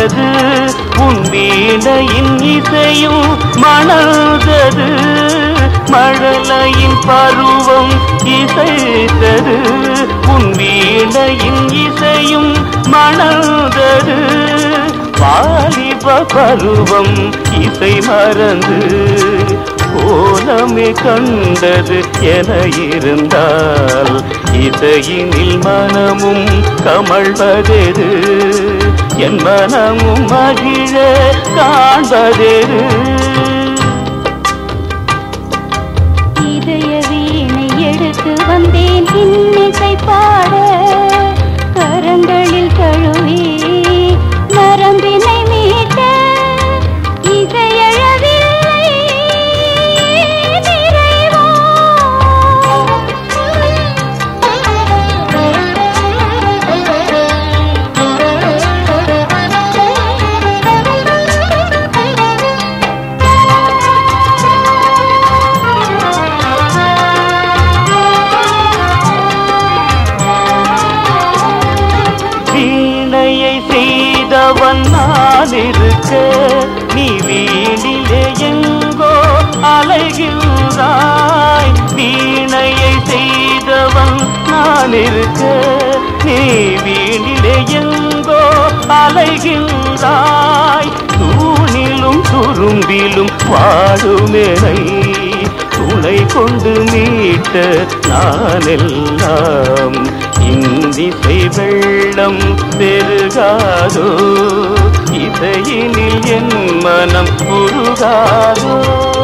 கண்டது உன் வீணையின் இசையும் மணந்தது மழலையின் பருவம் இசைத்தது உன் வீணையின் இசையும் மணந்தது வாலிப பருவம் இசை மறந்து கோலமே கண்டது என இருந்தால் இசையினில் மனமும் கமழ்வதெது என் மனமும் மகிழ காண்பதெது இதய வீணை எடுத்து வந்தேன் இன்னிசை பாட கரங்களில் தழுவி நரம்பினை மீட்ட இசையழவில்லை வீணையை செய்தவன் நான் இருக்க நீ வீணிலே எங்கோ அலைகின்றாய் வீணையை செய்தவன் நான் இருக்க நீ வீணிலே எங்கோ அலைகின்றாய் தூணிலும் துரும்பிலும் வாழுமெனை துணை கொண்டு மீட்ட நான் எல்லாம் இந்திசை வெள்ளம் பெருகாதோ இசையினில் என் மனம் உருகாதோ